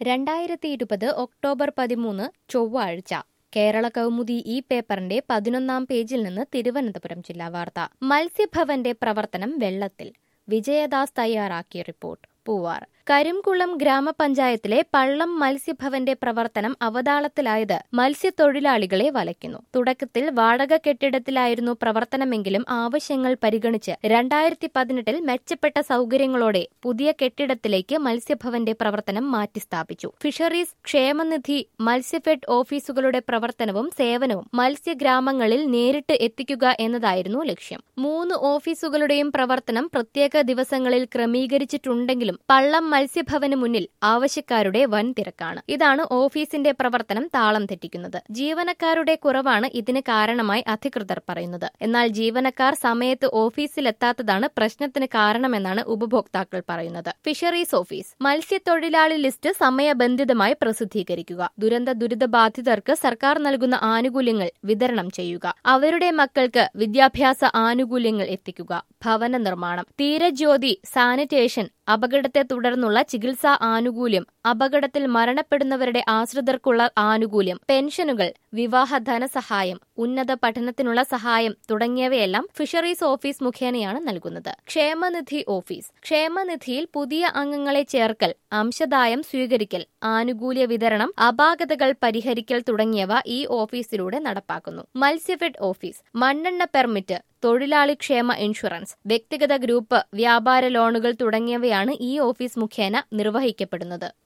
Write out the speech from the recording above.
രണ്ടായിരത്തി ഇരുപത് ഒക്ടോബർ പതിമൂന്ന് ചൊവ്വാഴ്ച കേരള കൗമുദി ഈ പേപ്പറിന്റെ പതിനൊന്നാം പേജിൽ നിന്ന് തിരുവനന്തപുരം ജില്ലാ വാർത്ത മത്സ്യഭവന്റെ പ്രവർത്തനം വെള്ളത്തിൽ വിജയദാസ് തയ്യാറാക്കിയ റിപ്പോർട്ട് പൂവാർ കരിംകുളം ഗ്രാമപഞ്ചായത്തിലെ പള്ളം മത്സ്യഭവന്റെ പ്രവർത്തനം അവതാളത്തിലായത് മത്സ്യത്തൊഴിലാളികളെ വലയ്ക്കുന്നു തുടക്കത്തിൽ വാടക കെട്ടിടത്തിലായിരുന്നു പ്രവർത്തനമെങ്കിലും ആവശ്യങ്ങൾ പരിഗണിച്ച് രണ്ടായിരത്തി പതിനെട്ടിൽ മെച്ചപ്പെട്ട സൗകര്യങ്ങളോടെ പുതിയ കെട്ടിടത്തിലേക്ക് മത്സ്യഭവന്റെ പ്രവർത്തനം മാറ്റിസ്ഥാപിച്ചു ഫിഷറീസ് ക്ഷേമനിധി മത്സ്യഫെഡ് ഓഫീസുകളുടെ പ്രവർത്തനവും സേവനവും മത്സ്യഗ്രാമങ്ങളിൽ നേരിട്ട് എത്തിക്കുക എന്നതായിരുന്നു ലക്ഷ്യം മൂന്ന് ഓഫീസുകളുടെയും പ്രവർത്തനം പ്രത്യേക ദിവസങ്ങളിൽ ക്രമീകരിച്ചിട്ടുണ്ടെങ്കിലും പള്ളം മത്സ്യഭവന് മുന്നിൽ ആവശ്യക്കാരുടെ വൻ തിരക്കാണ് ഇതാണ് ഓഫീസിന്റെ പ്രവർത്തനം താളം തെറ്റിക്കുന്നത് ജീവനക്കാരുടെ കുറവാണ് ഇതിന് കാരണമായി അധികൃതർ പറയുന്നത് എന്നാൽ ജീവനക്കാർ സമയത്ത് ഓഫീസിലെത്താത്തതാണ് പ്രശ്നത്തിന് കാരണമെന്നാണ് ഉപഭോക്താക്കൾ പറയുന്നത് ഫിഷറീസ് ഓഫീസ് മത്സ്യത്തൊഴിലാളി ലിസ്റ്റ് സമയബന്ധിതമായി പ്രസിദ്ധീകരിക്കുക ദുരന്ത ദുരിതബാധിതർക്ക് സർക്കാർ നൽകുന്ന ആനുകൂല്യങ്ങൾ വിതരണം ചെയ്യുക അവരുടെ മക്കൾക്ക് വിദ്യാഭ്യാസ ആനുകൂല്യങ്ങൾ എത്തിക്കുക ഭവന നിർമ്മാണം തീരജ്യോതി സാനിറ്റേഷൻ അപകടത്തെ തുടർന്നുള്ള ചികിത്സാ ആനുകൂല്യം അപകടത്തിൽ മരണപ്പെടുന്നവരുടെ ആശ്രിതർക്കുള്ള ആനുകൂല്യം പെൻഷനുകൾ വിവാഹ ധനസഹായം ഉന്നത പഠനത്തിനുള്ള സഹായം തുടങ്ങിയവയെല്ലാം ഫിഷറീസ് ഓഫീസ് മുഖേനയാണ് നൽകുന്നത് ക്ഷേമനിധി ഓഫീസ് ക്ഷേമനിധിയിൽ പുതിയ അംഗങ്ങളെ ചേർക്കൽ അംശദായം സ്വീകരിക്കൽ ആനുകൂല്യ വിതരണം അപാകതകൾ പരിഹരിക്കൽ തുടങ്ങിയവ ഈ ഓഫീസിലൂടെ നടപ്പാക്കുന്നു മത്സ്യഫെഡ് ഓഫീസ് മണ്ണെണ്ണ പെർമിറ്റ് തൊഴിലാളി ക്ഷേമ ഇൻഷുറൻസ് വ്യക്തിഗത ഗ്രൂപ്പ് വ്യാപാര ലോണുകൾ തുടങ്ങിയവയാണ് ഈ ഓഫീസ് മുഖേന നിർവഹിക്കപ്പെടുന്നത്